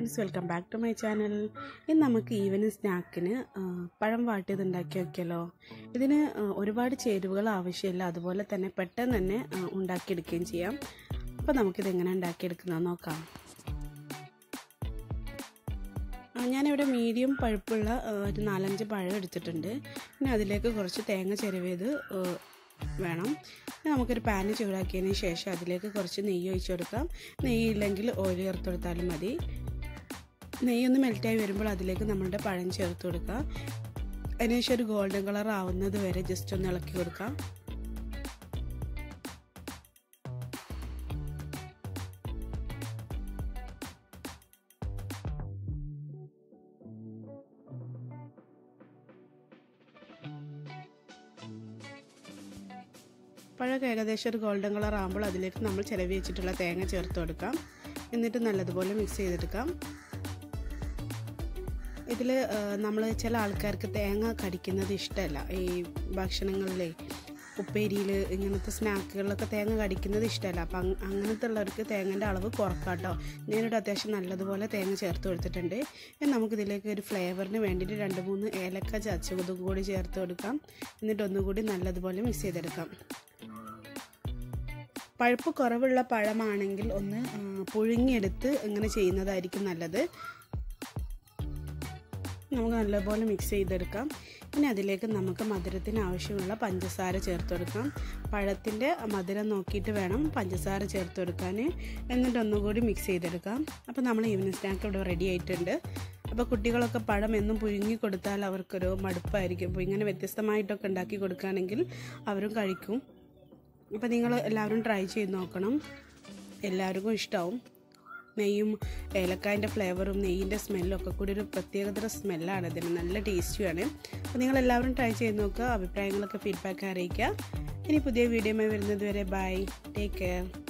friends welcome back to my channel ഇന്ന് നമുക്ക് evening സ്നാക്കിന് ആ, പഴം വാട്ടിയത് ഉണ്ടാക്കി വെക്കാലോ ഇതിന് ആ, ഒരുപാട് ചേരുവകൾ ആവശ്യമില്ല അതുപോലെ തന്നെ പെട്ടെന്ന് തന്നെ ആ, ഉണ്ടാക്കിയെടുക്കുകയും ചെയ്യാം അപ്പോൾ നമുക്കിത് എങ്ങനെ ഉണ്ടാക്കിയെടുക്കുന്നത് നോക്കാം ആ, ഞാനിവിടെ മീഡിയം പഴുപ്പുള്ള ആ, ഒരു നാലഞ്ച് പഴം എടുത്തിട്ടുണ്ട് പിന്നെ അതിലേക്ക് കുറച്ച് തേങ്ങ ചിരവിയത് ആ, വേണം ഇനി നമുക്കൊരു പാന് ചൂടാക്കിയതിന് ശേഷം അതിലേക്ക് കുറച്ച് നെയ്യ് ഒഴിച്ചു കൊടുക്കാം നെയ്യ് ഇല്ലെങ്കിൽ ഓയിൽ ചേർത്ത് കൊടുത്താലും മതി നെയ്യൊന്ന് മെൽറ്റായി വരുമ്പോൾ അതിലേക്ക് നമ്മളുടെ പഴം ചേർത്ത് കൊടുക്കാം അതിനുശേഷം ഒരു ഗോൾഡൻ കളർ ആവുന്നത് വരെ ജസ്റ്റ് ഒന്ന് ഇളക്കി കൊടുക്കാം പഴം ഏകദേശം ഒരു ഗോൾഡൻ കളർ ആകുമ്പോൾ അതിലേക്ക് നമ്മൾ ചിലവ് വെച്ചിട്ടുള്ള തേങ്ങ ചേർത്ത് കൊടുക്കാം എന്നിട്ട് നല്ലതുപോലെ മിക്സ് ചെയ്തെടുക്കാം ഇതിൽ നമ്മൾ ചില ആൾക്കാർക്ക് തേങ്ങ കടിക്കുന്നത് ഇഷ്ടമല്ല ഈ ഭക്ഷണങ്ങളിലെ ഉപ്പേരിയിൽ ഇങ്ങനത്തെ സ്നാക്കുകളിലൊക്കെ തേങ്ങ കടിക്കുന്നത് ഇഷ്ടമല്ല അപ്പം അങ്ങനത്തെ ഉള്ളവർക്ക് തേങ്ങൻ്റെ അളവ് കുറക്കാട്ടോ ഞാനിവിടെ അത്യാവശ്യം നല്ലതുപോലെ തേങ്ങ ചേർത്ത് കൊടുത്തിട്ടുണ്ട് ഇനി നമുക്കിതിലേക്ക് ഒരു ഫ്ലേവറിന് വേണ്ടിയിട്ട് രണ്ട് മൂന്ന് ഏലക്ക ചതച്ചതും കൂടി ചേർത്ത് കൊടുക്കാം എന്നിട്ട് ഒന്നുകൂടി നല്ലതുപോലെ മിക്സ് ചെയ്തെടുക്കാം പഴുപ്പ് കുറവുള്ള പഴമാണെങ്കിൽ ഒന്ന് ആ, പുഴുങ്ങിയെടുത്ത് ഇങ്ങനെ ചെയ്യുന്നതായിരിക്കും നല്ലത് നമുക്ക് നല്ലപോലെ മിക്സ് ചെയ്തെടുക്കാം ഇനി അതിലേക്ക് നമുക്ക് മധുരത്തിന് ആവശ്യമുള്ള പഞ്ചസാര ചേർത്ത് കൊടുക്കാം പഴത്തിൻ്റെ മധുരം നോക്കിയിട്ട് വേണം പഞ്ചസാര ചേർത്ത് കൊടുക്കാൻ എന്നിട്ട് ഒന്നുകൂടി മിക്സ് ചെയ്തെടുക്കാം അപ്പോൾ നമ്മൾ ഈവനിങ് സ്നാക്ക് ഇവിടെ റെഡി ആയിട്ടുണ്ട് അപ്പോൾ കുട്ടികളൊക്കെ പഴം എന്നും പുഴുങ്ങി കൊടുത്താൽ അവർക്കൊരു മടുപ്പായിരിക്കും അപ്പോൾ ഇങ്ങനെ വ്യത്യസ്തമായിട്ടൊക്കെ ഉണ്ടാക്കി കൊടുക്കുകയാണെങ്കിൽ അവരും കഴിക്കും അപ്പോൾ നിങ്ങൾ എല്ലാവരും ട്രൈ ചെയ്ത് നോക്കണം എല്ലാവർക്കും ഇഷ്ടമാവും നെയ്യും ഏലക്കായൻ്റെ ഫ്ലേവറും നെയ്യിൻ്റെ സ്മെല്ലും ഒക്കെ കൂടി ഒരു പ്രത്യേകതര സ്മെല്ലാണ് ഇതിന് നല്ല ടേസ്റ്റിയാണ് അപ്പോൾ നിങ്ങൾ എല്ലാവരും ട്രൈ ചെയ്ത് നോക്കുക അഭിപ്രായങ്ങളൊക്കെ ഫീഡ്ബാക്ക് അറിയിക്കുക ഇനി പുതിയ വീഡിയോയുമായി വരുന്നത് വരെ ബൈ ടേക്ക് കെയർ